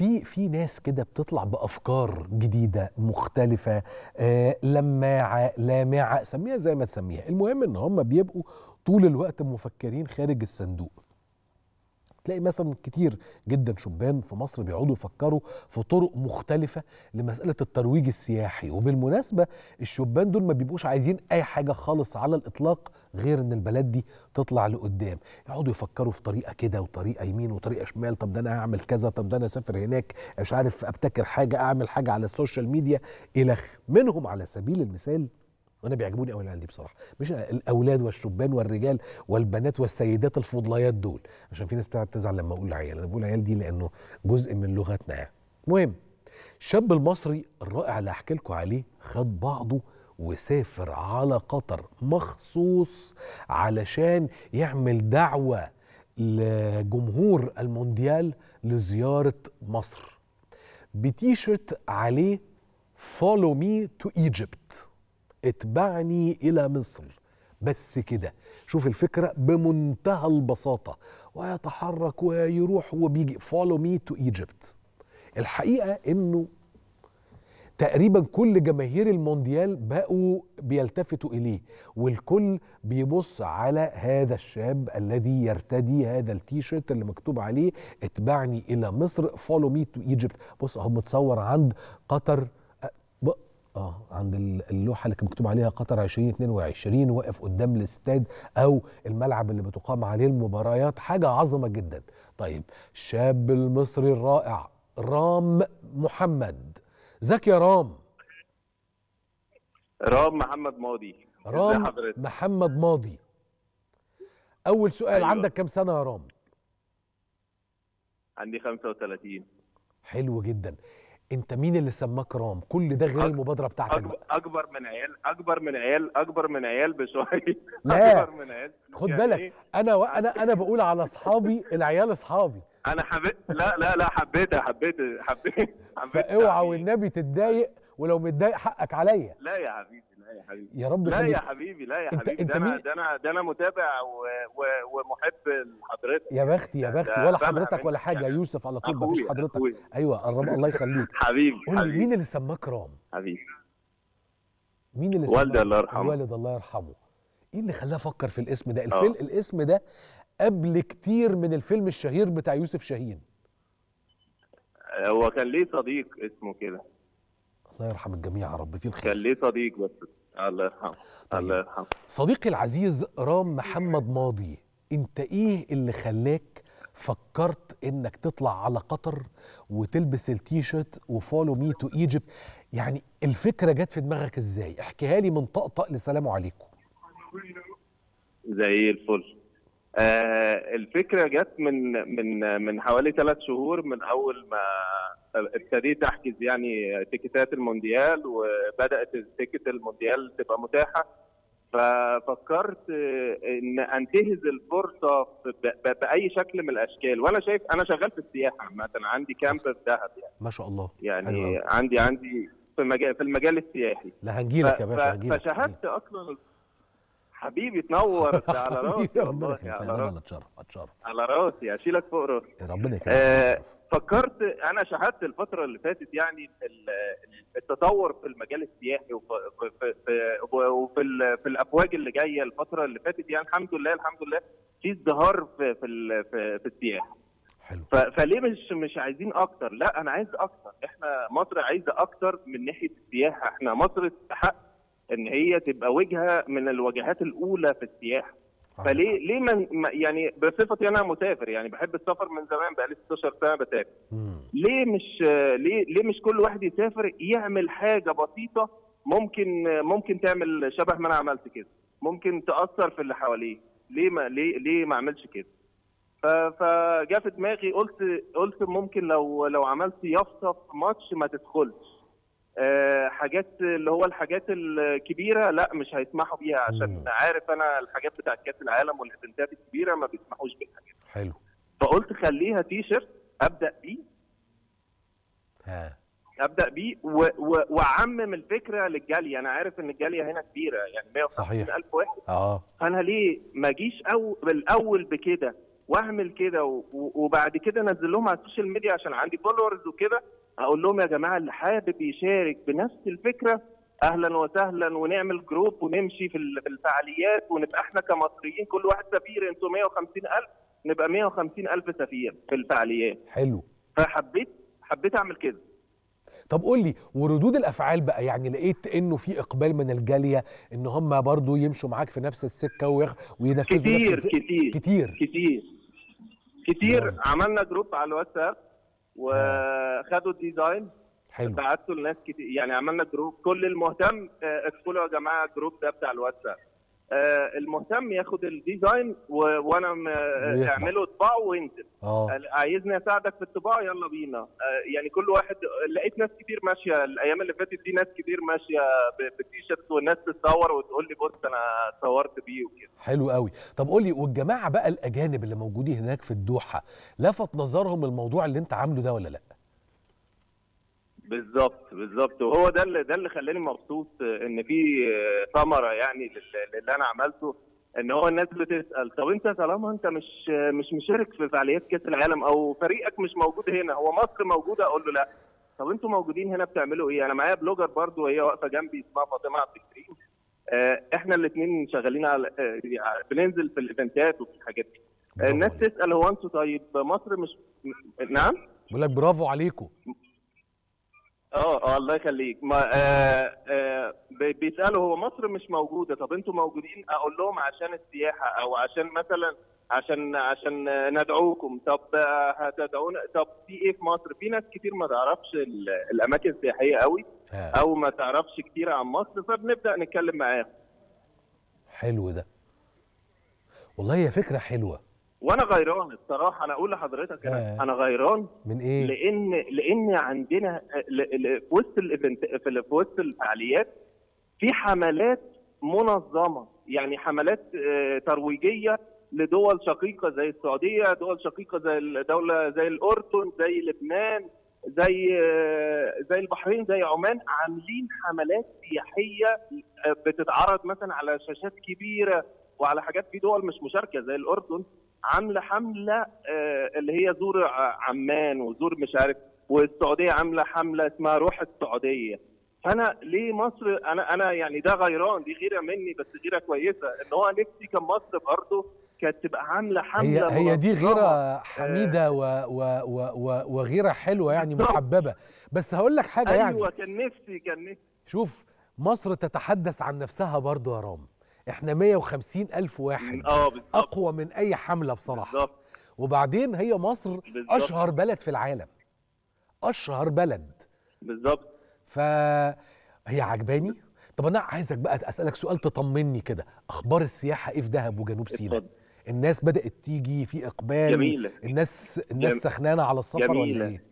في في ناس كده بتطلع بافكار جديده مختلفه آه لماعه لامعه سميها زي ما تسميها المهم ان هم بيبقوا طول الوقت مفكرين خارج الصندوق تلاقي مثلا كتير جدا شبان في مصر بيقعدوا يفكروا في طرق مختلفة لمسألة الترويج السياحي وبالمناسبة الشبان دول ما بيبقوش عايزين أي حاجة خالص على الإطلاق غير إن البلد دي تطلع لقدام يقعدوا يفكروا في طريقة كده وطريقة يمين وطريقة شمال طب ده أنا هعمل كذا طب ده أنا أسافر هناك مش عارف أبتكر حاجة أعمل حاجة على السوشيال ميديا إلخ منهم على سبيل المثال وانا بيعجبوني قوي العيال دي بصراحه مش الاولاد والشبان والرجال والبنات والسيدات الفضليات دول عشان في ناس بتقعد تزعل لما اقول عيال انا بقول عيال دي لانه جزء من لغتنا يعني المهم الشاب المصري الرائع اللي هحكي لكم عليه خد بعضه وسافر على قطر مخصوص علشان يعمل دعوه لجمهور المونديال لزياره مصر بتيشرت عليه فولو مي تو ايجيبت اتبعني الى مصر بس كده شوف الفكره بمنتهى البساطه ويتحرك ويروح وبيجي فولو مي تو ايجيبت الحقيقه انه تقريبا كل جماهير المونديال بقوا بيلتفتوا اليه والكل بيبص على هذا الشاب الذي يرتدي هذا التيشيرت اللي مكتوب عليه اتبعني الى مصر فولو مي تو ايجيبت بص اهو متصور عند قطر اه عند اللوحه اللي كان مكتوب عليها قطر 2022 واقف قدام الاستاد او الملعب اللي بتقام عليه المباريات حاجه عظمه جدا طيب الشاب المصري الرائع رام محمد ازيك يا رام رام محمد ماضي رام محمد ماضي اول سؤال أيوة. عندك كام سنه يا رام عندي 35 حلو جدا انت مين اللي سماك رام كل ده غير المبادره بتاعتك أكبر, اكبر من عيال اكبر من عيال اكبر من عيال بشويه لا اكبر من عيال خد يعني بالك انا و... انا انا بقول على اصحابي العيال اصحابي انا حبيت لا لا لا حبيتها حبيت حبيت حبيت فاوعى والنبي تتضايق ولو متضايق حقك عليا لا يا حبيبي لا يا حبيبي يا رب لا يا حبيبي لا يا حبيبي ده انا ده انا ده انا متابع و... و... ومحب لحضرتك يا بختي يا بختي ولا حضرتك ولا حاجه يعني يوسف على طول مفيش حضرتك أخوي. ايوه قرب الله يخليك حبيبي قول لي مين اللي سماك رام حبيبي مين اللي سماك والدي الله يرحمه الوالد الله يرحمه ايه اللي خلاه افكر في الاسم ده الفيلم أوه. الاسم ده قبل كتير من الفيلم الشهير بتاع يوسف شاهين هو كان ليه صديق اسمه كده الله يرحم الجميع يا رب في الخير كان ليه صديق بس الله يرحمه طيب. الله يرحمه صديقي العزيز رام محمد ماضي انت ايه اللي خلاك فكرت انك تطلع على قطر وتلبس التيشيرت وفولو مي تو ايجيبت يعني الفكره جت في دماغك ازاي احكيها لي من طقطق لسلام عليكم زي الفل آه الفكره جت من من من حوالي ثلاث شهور من اول ما ابتديت احجز يعني تيكيتات المونديال وبدات تيكت المونديال تبقى متاحه ففكرت ان انتهز الفرصه باي شكل من الاشكال وانا شايف انا شغال في السياحه عامه عندي كامب في دهب يعني ما شاء الله يعني أيوة. عندي عندي في المجال في المجال السياحي لا هنجيلك يا باشا هنجيلك فشاهدت اصلا حبيبي تنور على راسي ربنا يخليك انا اتشرف اتشرف على راسي اشيلك فوق راسي ربنا يخليك آه فكرت انا شاهدت الفتره اللي فاتت يعني التطور في المجال السياحي وفي في في وفي في الافواج اللي جايه الفتره اللي فاتت يعني الحمد لله الحمد لله في ازدهار في في في, في السياحه حلو فليه مش مش عايزين اكتر لا انا عايز اكتر احنا مصر عايزه اكتر من ناحيه السياحه احنا مصر تستحق ان هي تبقى وجهه من الوجهات الاولى في السياحه فليه ليه من يعني بصفتي انا مسافر يعني بحب السفر من زمان بقالي 16 سنه بسافر ليه مش ليه ليه مش كل واحد يسافر يعمل حاجه بسيطه ممكن ممكن تعمل شبه ما انا عملت كده ممكن تاثر في اللي حواليه ليه ما ليه ليه ما اعملش كده فجاء في دماغي قلت قلت ممكن لو لو عملت يافطه في ماتش ما تدخلش أه حاجات اللي هو الحاجات الكبيره لا مش هيسمحوا بيها عشان مم. عارف انا الحاجات بتاعت كاس العالم والايفنتات الكبيره ما بيسمحوش بالحاجات حلو فقلت خليها تي شيرت ابدا بيه ها ابدا بيه واعمم الفكره للجاليه انا عارف ان الجاليه هنا كبيره يعني 150 الف واحد اه فانا ليه ما اجيش او بالاول بكده واعمل كده و- و- وبعد كده انزل لهم على السوشيال ميديا عشان عندي فولورز وكده اقول لهم يا جماعه اللي حابب يشارك بنفس الفكره اهلا وسهلا ونعمل جروب ونمشي في ال- في الفعاليات ونبقى احنا كمصريين كل واحد سفير انتوا 150000 نبقى 150000 سفير في الفعاليات حلو فحبيت حبيت اعمل كده طب قول لي وردود الافعال بقى يعني لقيت انه في اقبال من الجاليه ان هم برضو يمشوا معاك في نفس السكه ويخ... وينفذوا كتير نفس الف... كتير كتير كتير كتير برافو. عملنا جروب على الواتساب وخدوا الديزاين حلو بعته لناس كتير يعني عملنا جروب كل المهتم آه، ادخلوا يا جماعه الجروب ده بتاع الواتساب آه، المهتم ياخد الديزاين و... وانا م... آه، ويطبع. اعمله طباعه وينزل اه آه، عايزني اساعدك في الطباعه يلا بينا آه، يعني كل واحد لقيت ناس كتير ماشيه الايام اللي فاتت دي ناس كتير ماشيه ب- بتيشيرت والناس تتصور وتقول لي بص انا صورت بيه وكده حلو قوي طب قول لي والجماعه بقى الاجانب اللي موجودين هناك في الدوحه لفت نظرهم الموضوع اللي انت عامله ده ولا لا بالظبط بالظبط وهو ده اللي ده اللي خلاني مبسوط آه، ان في آه، ثمره يعني لل- للي انا عملته ان هو الناس بتسال طب انت طالما انت مش آه، مش مشارك في فعاليات كاس العالم او فريقك مش موجود هنا هو مصر موجوده اقول له لا طب انتوا موجودين هنا بتعملوا ايه؟ انا معايا بلوجر برضو وهي واقفه جنبي اسمها فاطمه عبد الكريم آه، احنا الاثنين شغالين على آه، يعني بننزل في الايفنتات وفي الحاجات دي آه، برافو الناس عليك. تسال هو انتوا طيب مصر مش نعم بقول لك برافو عليكم اه اه الله يخليك ما آه آه بي- بيسالوا هو مصر مش موجوده طب انتوا موجودين اقول لهم عشان السياحه او عشان مثلا عشان عشان آه، ندعوكم طب آه، هتدعونا طب في ايه في مصر في ناس كتير ما تعرفش ال- الاماكن السياحيه قوي آه. او ما تعرفش كتير عن مصر فبنبدا نتكلم معاهم حلو ده والله هي فكره حلوه وانا غيران الصراحه انا اقول لحضرتك انا آه. انا غيران من ايه لان لان عندنا ل- ل- في وسط الايفنت في ال- في وسط الفعاليات في حملات منظمه يعني حملات آه، ترويجيه لدول شقيقه زي السعوديه دول شقيقه زي الدوله زي الاردن زي لبنان زي آه، زي البحرين زي عمان عاملين حملات سياحيه آه، بتتعرض مثلا على شاشات كبيره وعلى حاجات في دول مش مشاركه زي الاردن عامله حمله آه، اللي هي زور ع- عمان وزور مش عارف والسعوديه عامله حمله اسمها روح السعوديه فانا ليه مصر انا انا يعني ده غيران دي غيره مني بس غيره كويسه ان هو نفسي كان مصر برضه كانت تبقى عامله هي حمله هي دي منظمة. غيره حميده و و و و وغيره حلوه يعني بالظبط. محببه بس هقول لك حاجه يعني ايوه كان نفسي كان نفسي شوف مصر تتحدث عن نفسها برضو يا رام احنا 150 ألف واحد اه بالظبط أقوى من أي حملة بصراحة بالظبط وبعدين هي مصر بالظبط. أشهر بلد في العالم أشهر بلد بالظبط فهي عجباني طب أنا عايزك بقى أسألك سؤال تطمني كده أخبار السياحة إيه في دهب وجنوب سيناء اتفضل الناس بدأت تيجي في إقبال جميلة الناس الناس جم- سخنانة على السفر جميلة. ولا إيه؟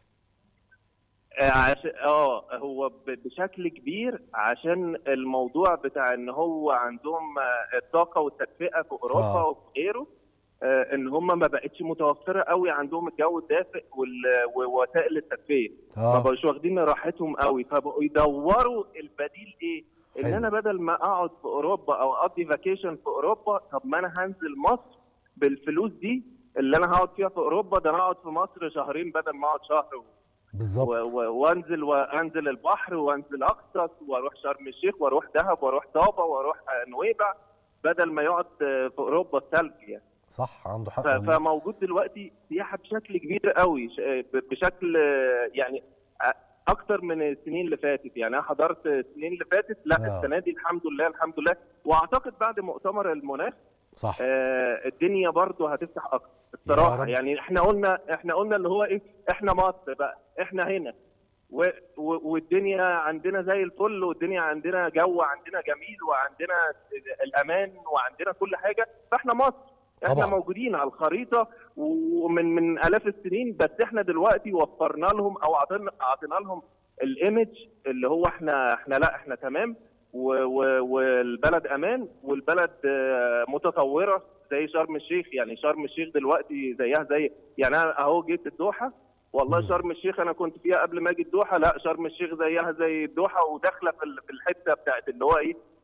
آه، عش... اه هو ب... بشكل كبير عشان الموضوع بتاع ان هو عندهم آه، الطاقه والتدفئه في اوروبا آه. وفي غيره آه، ان هم ما بقتش متوفره قوي عندهم الجو الدافئ وال... ووسائل التدفئه ما آه بقوش واخدين راحتهم قوي فبقوا يدوروا البديل ايه ان حلو. انا بدل ما اقعد في اوروبا او اقضي فاكيشن في اوروبا طب ما انا هنزل مصر بالفلوس دي اللي انا هقعد فيها في اوروبا ده انا اقعد في مصر شهرين بدل ما اقعد شهر و... بالظبط و- و- وانزل وانزل البحر وانزل اقصص واروح شرم الشيخ واروح دهب واروح طابه واروح آه، نويبع بدل ما يقعد آه، في اوروبا الثلج يعني صح عنده حق ف- والله. فموجود دلوقتي سياحه بشكل كبير قوي ش- ب- بشكل آه، يعني آه، اكتر من السنين اللي فاتت يعني انا حضرت السنين اللي فاتت لا آه. السنه دي الحمد لله الحمد لله واعتقد بعد مؤتمر المناخ صح آه، الدنيا برضو هتفتح اكتر يا الصراحه رب. يعني احنا قلنا احنا قلنا اللي هو ايه احنا مصر بقى احنا هنا و و والدنيا عندنا زي الفل والدنيا عندنا جو عندنا جميل وعندنا الامان وعندنا كل حاجه فاحنا مصر احنا طبعا. موجودين على الخريطه ومن من الاف السنين بس احنا دلوقتي وفرنا لهم او اعطينا اعطينا لهم الايمج اللي هو احنا احنا لا احنا تمام و- و- والبلد امان والبلد آه، متطوره زي شرم الشيخ يعني شرم الشيخ دلوقتي زيها زي يعني انا اهو جيت الدوحه والله مم. شرم الشيخ انا كنت فيها قبل ما اجي الدوحه لا شرم الشيخ زيها زي الدوحه وداخله في ال- في الحته بتاعت اللي هو ايه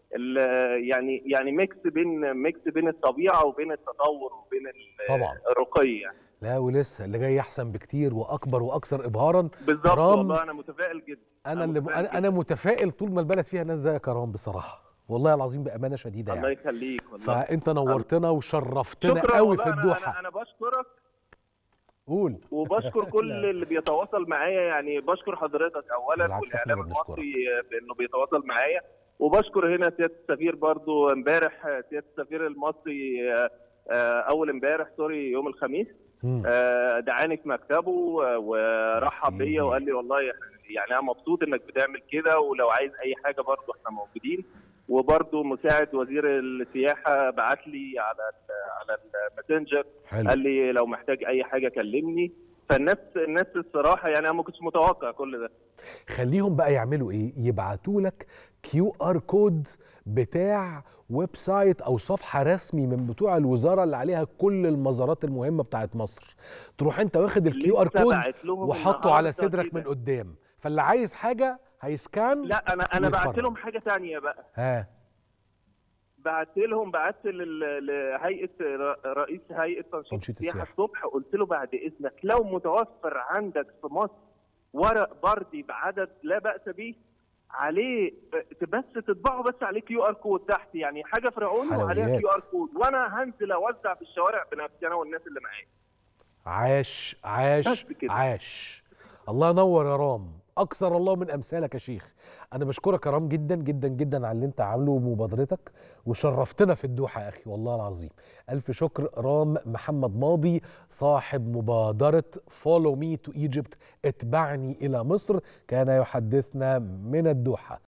ال- يعني يعني ميكس بين ميكس بين الطبيعه وبين التطور وبين ال- طبعا الرقي يعني لا ولسه اللي جاي احسن بكتير واكبر واكثر ابهارا بالظبط رام، والله انا متفائل جدا انا اللي متفائل انا, أنا متفائل طول ما البلد فيها ناس زيك يا رام بصراحه والله العظيم بامانه شديده الله يعني يخليك والله فانت نورتنا وشرفتنا شكرا قوي والله في أنا- الدوحه انا انا بشكرك قول وبشكر كل اللي بيتواصل معايا يعني بشكر حضرتك اولا بالعكس، إحنا والاعلام اللي بنشكرك. المصري بانه بيتواصل معايا وبشكر هنا سياده السفير برضو امبارح سياده السفير المصري آه، آه، اول امبارح سوري يوم الخميس مم. آه، دعاني في مكتبه آه، ورحب سيدي. بيا وقال لي والله يعني انا مبسوط انك بتعمل كده ولو عايز اي حاجه برضو احنا موجودين وبرضو مساعد وزير السياحه بعت لي على ال- على الماسنجر حلو قال لي لو محتاج اي حاجه كلمني فالناس الناس الصراحه يعني انا ما كنتش متوقع كل ده خليهم بقى يعملوا ايه يبعتوا لك كيو ار كود بتاع ويب سايت او صفحه رسمي من بتوع الوزاره اللي عليها كل المزارات المهمه بتاعت مصر تروح انت واخد الكيو ار لسه كود بعت لهم وحطه على النهاردة صدرك كده. من قدام فاللي عايز حاجه هيسكان لا انا انا بعت ويتفرج. لهم حاجه تانية بقى ها بعت لهم بعت لل- لهيئه ر- رئيس هيئه تنشيط تنشيط السياحه السياحة. الصبح قلت له بعد اذنك لو متوفر عندك في مصر ورق بردي بعدد لا باس به عليه بس تطبعه بس عليه كيو ار كود تحت يعني حاجه فرعوني وعليها حلويات. كيو ار كود وانا هنزل اوزع في الشوارع بنفسي انا والناس اللي معايا عاش عاش بس كده. عاش الله ينور يا رام اكثر الله من امثالك يا شيخ انا بشكرك يا رام جدا جدا جدا على اللي انت عامله ومبادرتك وشرفتنا في الدوحه يا اخي والله العظيم الف شكر رام محمد ماضي صاحب مبادره فولو مي تو ايجيبت اتبعني الى مصر كان يحدثنا من الدوحه